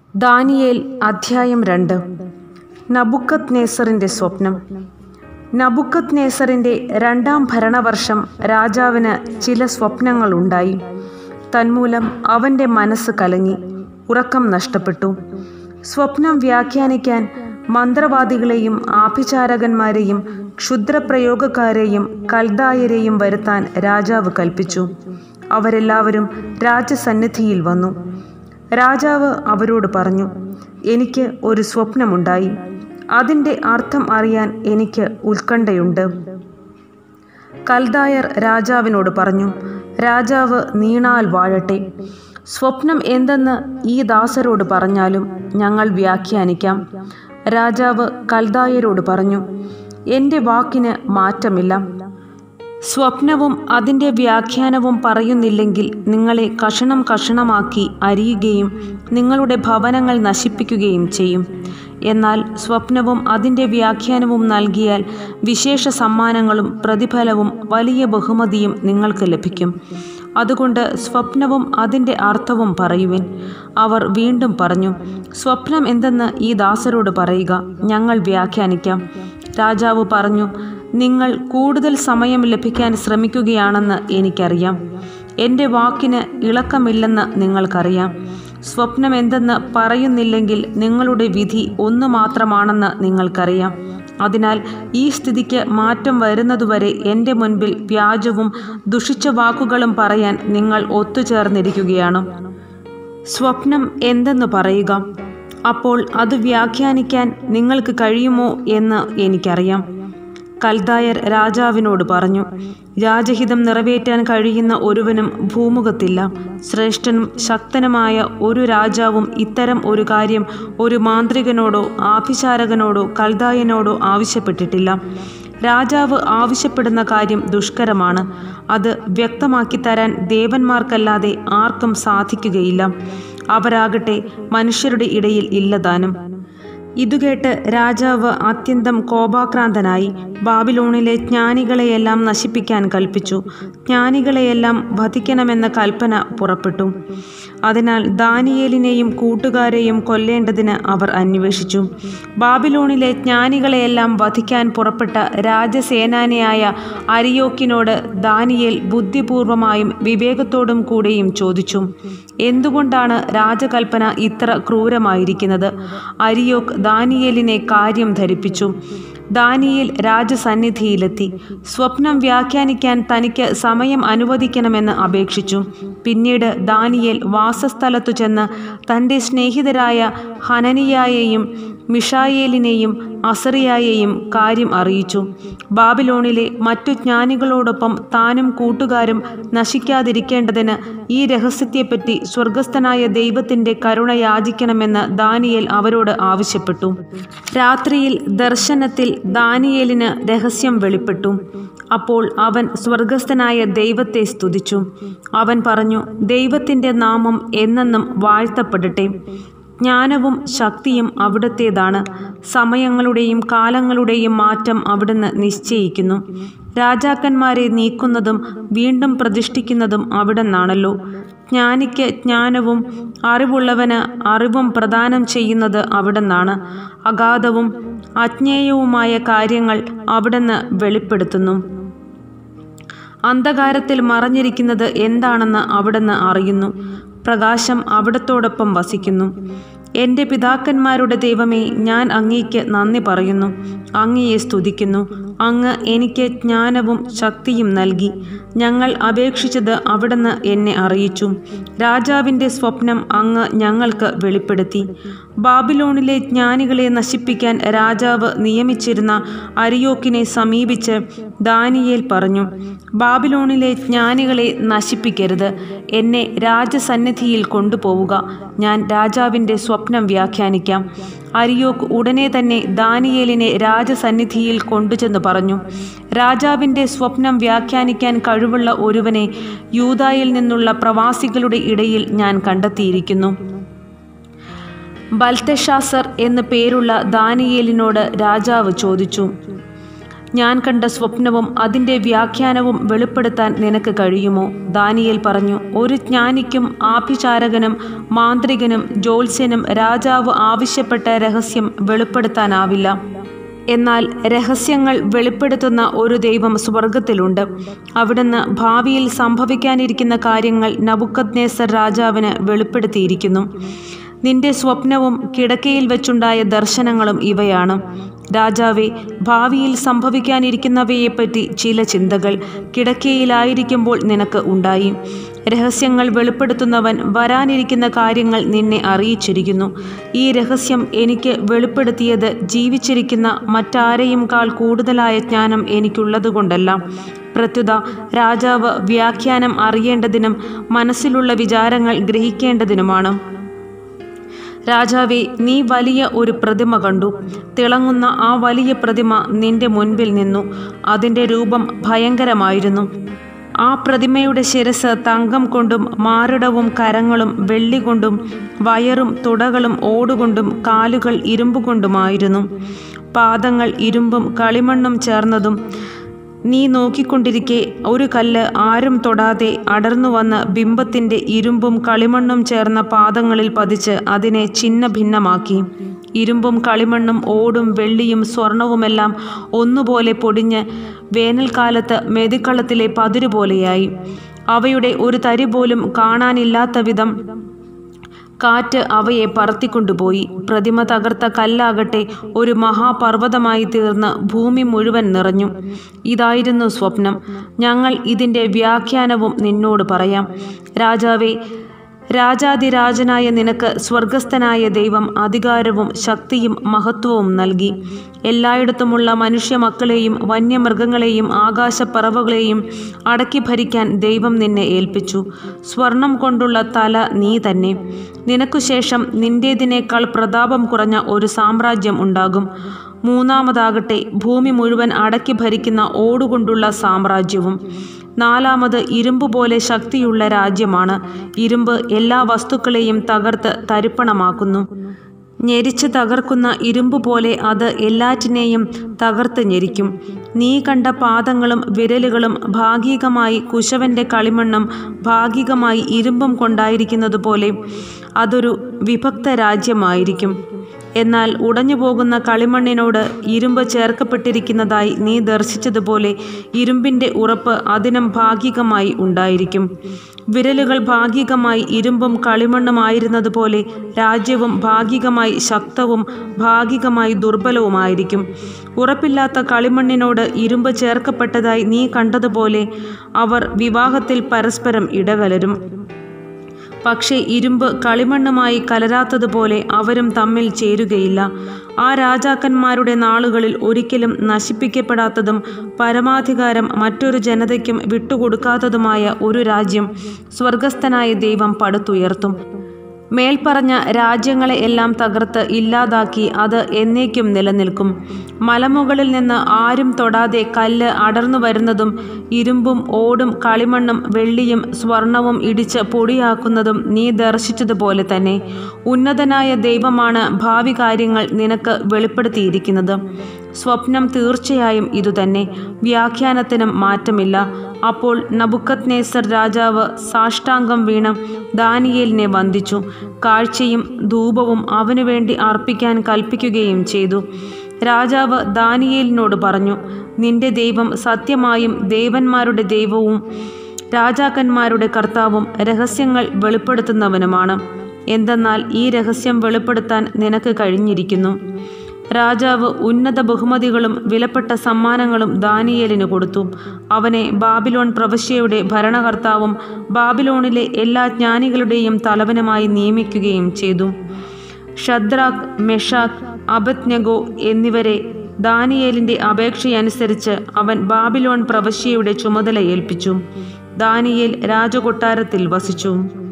Daniel അധ്യായം രണ്ട് നബുക്കത് നേസറിൻ്റെ സ്വപ്നം നബുക്കത് നേസറിൻ്റെ രണ്ടാം ഭരണവർഷം രാജാവിന് ചില സ്വപ്നങ്ങളുണ്ടായി തന്മൂലം അവൻ്റെ മനസ്സ് കലങ്ങി ഉറക്കം നഷ്ടപ്പെട്ടു സ്വപ്നം വ്യാഖ്യാനിക്കാൻ മന്ത്രവാദികളെയും ആഭിചാരകന്മാരെയും ക്ഷുദ്രപ്രയോഗക്കാരെയും കൽദായരെയും വരുത്താൻ രാജാവ് കൽപ്പിച്ചു അവരെല്ലാവരും രാജസന്നിധിയിൽ വന്നു രാജാവ് അവരോട് പറഞ്ഞു എനിക്ക് ഒരു സ്വപ്നമുണ്ടായി അതിൻ്റെ അർത്ഥം അറിയാൻ എനിക്ക് ഉത്കണ്ഠയുണ്ട് കൽദായർ രാജാവിനോട് പറഞ്ഞു രാജാവ് നീണാൽ വാഴട്ടെ സ്വപ്നം എന്തെന്ന് ഈ ദാസരോട് പറഞ്ഞാലും ഞങ്ങൾ വ്യാഖ്യാനിക്കാം രാജാവ് കൽദായരോട് പറഞ്ഞു എൻ്റെ വാക്കിന് മാറ്റമില്ല സ്വപ്നവും അതിൻ്റെ വ്യാഖ്യാനവും പറയുന്നില്ലെങ്കിൽ നിങ്ങളെ കഷണം കഷണമാക്കി അരിയുകയും നിങ്ങളുടെ ഭവനങ്ങൾ നശിപ്പിക്കുകയും ചെയ്യും എന്നാൽ സ്വപ്നവും അതിൻ്റെ വ്യാഖ്യാനവും നൽകിയാൽ വിശേഷ സമ്മാനങ്ങളും പ്രതിഫലവും വലിയ ബഹുമതിയും നിങ്ങൾക്ക് ലഭിക്കും അതുകൊണ്ട് സ്വപ്നവും അതിൻ്റെ അർത്ഥവും പറയുവിൻ അവർ വീണ്ടും പറഞ്ഞു സ്വപ്നം എന്തെന്ന് ഈ ദാസരോട് പറയുക ഞങ്ങൾ വ്യാഖ്യാനിക്കാം രാജാവ് പറഞ്ഞു നിങ്ങൾ കൂടുതൽ സമയം ലഭിക്കാൻ ശ്രമിക്കുകയാണെന്ന് എനിക്കറിയാം എൻ്റെ വാക്കിന് ഇളക്കമില്ലെന്ന് നിങ്ങൾക്കറിയാം സ്വപ്നം എന്തെന്ന് പറയുന്നില്ലെങ്കിൽ നിങ്ങളുടെ വിധി ഒന്നു മാത്രമാണെന്ന് നിങ്ങൾക്കറിയാം അതിനാൽ ഈ സ്ഥിതിക്ക് മാറ്റം വരുന്നതുവരെ എൻ്റെ മുൻപിൽ വ്യാജവും ദുഷിച്ച വാക്കുകളും പറയാൻ നിങ്ങൾ ഒത്തുചേർന്നിരിക്കുകയാണ് സ്വപ്നം എന്തെന്ന് പറയുക അപ്പോൾ അത് വ്യാഖ്യാനിക്കാൻ നിങ്ങൾക്ക് കഴിയുമോ എന്ന് എനിക്കറിയാം കൽദായർ രാജാവിനോട് പറഞ്ഞു രാജഹിതം നിറവേറ്റാൻ കഴിയുന്ന ഒരുവനും ഭൂമുഖത്തില്ല ശ്രേഷ്ഠനും ശക്തനുമായ ഒരു രാജാവും ഇത്തരം ഒരു കാര്യം ഒരു മാന്ത്രികനോടോ ആഭിചാരകനോടോ കൽദായനോടോ ആവശ്യപ്പെട്ടിട്ടില്ല രാജാവ് ആവശ്യപ്പെടുന്ന കാര്യം ദുഷ്കരമാണ് അത് വ്യക്തമാക്കി തരാൻ ദേവന്മാർക്കല്ലാതെ ആർക്കും സാധിക്കുകയില്ല അവരാകട്ടെ മനുഷ്യരുടെ ഇടയിൽ ഇല്ലതാനും ഇതുകേട്ട് രാജാവ് അത്യന്തം കോപാക്രാന്തനായി ബാബിലോണിലെ ജ്ഞാനികളെയെല്ലാം നശിപ്പിക്കാൻ കൽപ്പിച്ചു ജ്ഞാനികളെയെല്ലാം വധിക്കണമെന്ന കൽപ്പന പുറപ്പെട്ടു അതിനാൽ ദാനിയേലിനെയും കൂട്ടുകാരെയും കൊല്ലേണ്ടതിന് അവർ അന്വേഷിച്ചു ബാബിലോണിലെ ജ്ഞാനികളെയെല്ലാം വധിക്കാൻ പുറപ്പെട്ട രാജസേനാനിയായ അരിയോക്കിനോട് ദാനിയേൽ ബുദ്ധിപൂർവമായും വിവേകത്തോടും കൂടെയും ചോദിച്ചു എന്തുകൊണ്ടാണ് രാജകൽപ്പന ഇത്ര ക്രൂരമായിരിക്കുന്നത് അരിയോക്ക് ദാനിയേലിനെ കാര്യം ധരിപ്പിച്ചു ദാനിയേൽ രാജസന്നിധിയിലെത്തി സ്വപ്നം വ്യാഖ്യാനിക്കാൻ തനിക്ക് സമയം അനുവദിക്കണമെന്ന് അപേക്ഷിച്ചു പിന്നീട് ദാനിയേൽ വാസസ്ഥലത്തു ചെന്ന് തൻ്റെ സ്നേഹിതരായ ഹനനിയായെയും മിഷായേലിനെയും അസറിയായെയും കാര്യം അറിയിച്ചു ബാബിലോണിലെ മറ്റു ജ്ഞാനികളോടൊപ്പം താനും കൂട്ടുകാരും നശിക്കാതിരിക്കേണ്ടതിന് ഈ രഹസ്യത്തെപ്പറ്റി സ്വർഗസ്ഥനായ ദൈവത്തിൻ്റെ കരുണ യാചിക്കണമെന്ന് ദാനിയേൽ അവരോട് ആവശ്യപ്പെട്ടു രാത്രിയിൽ ദർശനത്തിൽ ദാനിയേലിന് രഹസ്യം വെളിപ്പെട്ടു അപ്പോൾ അവൻ സ്വർഗസ്ഥനായ ദൈവത്തെ സ്തുതിച്ചു അവൻ പറഞ്ഞു ദൈവത്തിൻ്റെ നാമം എന്നെന്നും വാഴ്ത്തപ്പെടട്ടെ ജ്ഞാനവും ശക്തിയും അവിടത്തേതാണ് സമയങ്ങളുടെയും കാലങ്ങളുടെയും മാറ്റം അവിടുന്ന് നിശ്ചയിക്കുന്നു രാജാക്കന്മാരെ നീക്കുന്നതും വീണ്ടും പ്രതിഷ്ഠിക്കുന്നതും അവിടുന്നാണല്ലോ ജ്ഞാനിക്ക് ജ്ഞാനവും അറിവുള്ളവന് അറിവും പ്രദാനം ചെയ്യുന്നത് അവിടുന്നാണ് അഗാധവും അജ്ഞേയവുമായ കാര്യങ്ങൾ അവിടുന്ന് വെളിപ്പെടുത്തുന്നു അന്ധകാരത്തിൽ മറഞ്ഞിരിക്കുന്നത് എന്താണെന്ന് അവിടുന്ന് അറിയുന്നു പ്രകാശം അവിടത്തോടൊപ്പം വസിക്കുന്നു എൻ്റെ പിതാക്കന്മാരുടെ ദൈവമേ ഞാൻ അങ്ങേക്ക് നന്ദി പറയുന്നു അങ്ങയെ സ്തുതിക്കുന്നു അങ്ങ് എനിക്ക് ജ്ഞാനവും ശക്തിയും നൽകി ഞങ്ങൾ അപേക്ഷിച്ചത് അവിടുന്ന് എന്നെ അറിയിച്ചു രാജാവിൻ്റെ സ്വപ്നം അങ്ങ് ഞങ്ങൾക്ക് വെളിപ്പെടുത്തി ബാബിലോണിലെ ജ്ഞാനികളെ നശിപ്പിക്കാൻ രാജാവ് നിയമിച്ചിരുന്ന അരിയോക്കിനെ സമീപിച്ച് ദാനിയേൽ പറഞ്ഞു ബാബിലോണിലെ ജ്ഞാനികളെ നശിപ്പിക്കരുത് എന്നെ രാജസന്നിധിയിൽ കൊണ്ടുപോവുക ഞാൻ രാജാവിൻ്റെ സ്വപ്നം വ്യാഖ്യാനിക്കാം അരിയോക്ക് ഉടനെ തന്നെ ദാനിയേലിനെ രാജസന്നിധിയിൽ കൊണ്ടുചെന്ന് പറഞ്ഞു രാജാവിൻ്റെ സ്വപ്നം വ്യാഖ്യാനിക്കാൻ കഴിവുള്ള ഒരുവനെ യൂതായിൽ നിന്നുള്ള പ്രവാസികളുടെ ഇടയിൽ ഞാൻ കണ്ടെത്തിയിരിക്കുന്നു ബൽത്തഷാസർ എന്നു പേരുള്ള ദാനിയേലിനോട് രാജാവ് ചോദിച്ചു ഞാൻ കണ്ട സ്വപ്നവും അതിൻ്റെ വ്യാഖ്യാനവും വെളിപ്പെടുത്താൻ നിനക്ക് കഴിയുമോ ദാനിയേൽ പറഞ്ഞു ഒരു ജ്ഞാനിക്കും ആഭിചാരകനും മാന്ത്രികനും ജ്യോത്സ്യനും രാജാവ് ആവശ്യപ്പെട്ട രഹസ്യം വെളിപ്പെടുത്താനാവില്ല എന്നാൽ രഹസ്യങ്ങൾ വെളിപ്പെടുത്തുന്ന ഒരു ദൈവം സ്വർഗത്തിലുണ്ട് അവിടുന്ന് ഭാവിയിൽ സംഭവിക്കാനിരിക്കുന്ന കാര്യങ്ങൾ നബുക്കദ്നേസർ രാജാവിന് വെളിപ്പെടുത്തിയിരിക്കുന്നു നിന്റെ സ്വപ്നവും കിടക്കയിൽ വെച്ചുണ്ടായ ദർശനങ്ങളും ഇവയാണ് രാജാവെ ഭാവിയിൽ സംഭവിക്കാനിരിക്കുന്നവയെപ്പറ്റി ചില ചിന്തകൾ കിടക്കയിലായിരിക്കുമ്പോൾ നിനക്ക് ഉണ്ടായി രഹസ്യങ്ങൾ വെളിപ്പെടുത്തുന്നവൻ വരാനിരിക്കുന്ന കാര്യങ്ങൾ നിന്നെ അറിയിച്ചിരിക്കുന്നു ഈ രഹസ്യം എനിക്ക് വെളിപ്പെടുത്തിയത് ജീവിച്ചിരിക്കുന്ന മറ്റാരെയും കാൾ കൂടുതലായ ജ്ഞാനം എനിക്കുള്ളതുകൊണ്ടല്ല പ്രത്യുത രാജാവ് വ്യാഖ്യാനം അറിയേണ്ടതിനും മനസ്സിലുള്ള വിചാരങ്ങൾ ഗ്രഹിക്കേണ്ടതിനുമാണ് രാജാവെ നീ വലിയ ഒരു പ്രതിമ കണ്ടു തിളങ്ങുന്ന ആ വലിയ പ്രതിമ നിന്റെ മുൻപിൽ നിന്നു അതിൻ്റെ രൂപം ഭയങ്കരമായിരുന്നു ആ പ്രതിമയുടെ ശിരസ് തങ്കം കൊണ്ടും മാറിടവും കരങ്ങളും വെള്ളി കൊണ്ടും വയറും തുടകളും ഓടുകൊണ്ടും കാലുകൾ ഇരുമ്പുകൊണ്ടുമായിരുന്നു പാദങ്ങൾ ഇരുമ്പും കളിമണ്ണും ചേർന്നതും നീ നോക്കിക്കൊണ്ടിരിക്കെ ഒരു കല്ല് ആരും തൊടാതെ അടർന്നു വന്ന് ബിംബത്തിൻ്റെ ഇരുമ്പും കളിമണ്ണും ചേർന്ന പാദങ്ങളിൽ പതിച്ച് അതിനെ ഛിന്ന ഭിന്നമാക്കി ഇരുമ്പും കളിമണ്ണും ഓടും വെള്ളിയും സ്വർണവുമെല്ലാം ഒന്നുപോലെ പൊടിഞ്ഞ് വേനൽക്കാലത്ത് മെതിക്കളത്തിലെ പതിരുപോലെയായി അവയുടെ ഒരു തരി പോലും കാണാനില്ലാത്ത വിധം കാറ്റ് അവയെ പറത്തിക്കൊണ്ടുപോയി പ്രതിമ തകർത്ത കല്ലാകട്ടെ ഒരു മഹാപർവ്വതമായി തീർന്ന് ഭൂമി മുഴുവൻ നിറഞ്ഞു ഇതായിരുന്നു സ്വപ്നം ഞങ്ങൾ ഇതിൻ്റെ വ്യാഖ്യാനവും നിന്നോട് പറയാം രാജാവേ രാജാതിരാജനായ നിനക്ക് സ്വർഗസ്ഥനായ ദൈവം അധികാരവും ശക്തിയും മഹത്വവും നൽകി എല്ലായിടത്തുമുള്ള മനുഷ്യ മക്കളെയും വന്യമൃഗങ്ങളെയും ആകാശപ്പറവുകളെയും അടക്കി ഭരിക്കാൻ ദൈവം നിന്നെ ഏൽപ്പിച്ചു സ്വർണം കൊണ്ടുള്ള തല നീ തന്നെ നിനക്കു ശേഷം നിന്റേതിനേക്കാൾ പ്രതാപം കുറഞ്ഞ ഒരു സാമ്രാജ്യം ഉണ്ടാകും മൂന്നാമതാകട്ടെ ഭൂമി മുഴുവൻ അടക്കി ഭരിക്കുന്ന ഓടുകൊണ്ടുള്ള സാമ്രാജ്യവും നാലാമത് ഇരുമ്പ് പോലെ ശക്തിയുള്ള രാജ്യമാണ് ഇരുമ്പ് എല്ലാ വസ്തുക്കളെയും തകർത്ത് തരിപ്പണമാക്കുന്നു ഞെരിച്ച് തകർക്കുന്ന ഇരുമ്പ് പോലെ അത് എല്ലാറ്റിനെയും തകർത്ത് ഞെരിക്കും നീ കണ്ട പാദങ്ങളും വിരലുകളും ഭാഗികമായി കുശവന്റെ കളിമണ്ണും ഭാഗികമായി ഇരുമ്പും കൊണ്ടായിരിക്കുന്നതുപോലെ അതൊരു വിഭക്ത രാജ്യമായിരിക്കും എന്നാൽ ഉടഞ്ഞു പോകുന്ന കളിമണ്ണിനോട് ഇരുമ്പ് ചേർക്കപ്പെട്ടിരിക്കുന്നതായി നീ ദർശിച്ചതുപോലെ ഇരുമ്പിൻ്റെ ഉറപ്പ് അതിനും ഭാഗികമായി ഉണ്ടായിരിക്കും വിരലുകൾ ഭാഗികമായി ഇരുമ്പും കളിമണ്ണുമായിരുന്നതുപോലെ രാജ്യവും ഭാഗികമായി ശക്തവും ഭാഗികമായി ദുർബലവുമായിരിക്കും ഉറപ്പില്ലാത്ത കളിമണ്ണിനോട് ഇരുമ്പ് ചേർക്കപ്പെട്ടതായി നീ കണ്ടതുപോലെ അവർ വിവാഹത്തിൽ പരസ്പരം ഇടകലരും പക്ഷേ ഇരുമ്പ് കളിമണ്ണുമായി കലരാത്തതുപോലെ അവരും തമ്മിൽ ചേരുകയില്ല ആ രാജാക്കന്മാരുടെ നാളുകളിൽ ഒരിക്കലും നശിപ്പിക്കപ്പെടാത്തതും പരമാധികാരം മറ്റൊരു ജനതയ്ക്കും വിട്ടുകൊടുക്കാത്തതുമായ ഒരു രാജ്യം സ്വർഗസ്ഥനായ ദൈവം പടുത്തുയർത്തും മേൽപ്പറഞ്ഞ രാജ്യങ്ങളെ എല്ലാം തകർത്ത് ഇല്ലാതാക്കി അത് എന്നേക്കും നിലനിൽക്കും മലമുകളിൽ നിന്ന് ആരും തൊടാതെ കല്ല് അടർന്നു വരുന്നതും ഇരുമ്പും ഓടും കളിമണ്ണും വെള്ളിയും സ്വർണവും ഇടിച്ച് പൊടിയാക്കുന്നതും നീ ദർശിച്ചതുപോലെ തന്നെ ഉന്നതനായ ദൈവമാണ് ഭാവി കാര്യങ്ങൾ നിനക്ക് വെളിപ്പെടുത്തിയിരിക്കുന്നത് സ്വപ്നം തീർച്ചയായും ഇതുതന്നെ വ്യാഖ്യാനത്തിനും മാറ്റമില്ല അപ്പോൾ നബുക്കത് നേസർ രാജാവ് സാഷ്ടാംഗം വീണ് ദാനിയേലിനെ വന്ദിച്ചു കാഴ്ചയും ധൂപവും അവനു വേണ്ടി അർപ്പിക്കാൻ കൽപ്പിക്കുകയും ചെയ്തു രാജാവ് ദാനിയേലിനോട് പറഞ്ഞു നിന്റെ ദൈവം സത്യമായും ദേവന്മാരുടെ ദൈവവും രാജാക്കന്മാരുടെ കർത്താവും രഹസ്യങ്ങൾ വെളിപ്പെടുത്തുന്നവനുമാണ് എന്തെന്നാൽ ഈ രഹസ്യം വെളിപ്പെടുത്താൻ നിനക്ക് കഴിഞ്ഞിരിക്കുന്നു രാജാവ് ഉന്നത ബഹുമതികളും വിലപ്പെട്ട സമ്മാനങ്ങളും ദാനിയേലിന് കൊടുത്തു അവനെ ബാബിലോൺ പ്രവശ്യയുടെ ഭരണകർത്താവും ബാബിലോണിലെ എല്ലാ ജ്ഞാനികളുടെയും തലവനുമായി നിയമിക്കുകയും ചെയ്തു ഷദ്രാഖ് മെഷാഖ് അബത്നഗോ എന്നിവരെ ദാനിയേലിൻ്റെ അപേക്ഷയനുസരിച്ച് അവൻ ബാബിലോൺ പ്രവശ്യയുടെ ചുമതല ഏൽപ്പിച്ചു ദാനിയേൽ രാജകൊട്ടാരത്തിൽ വസിച്ചു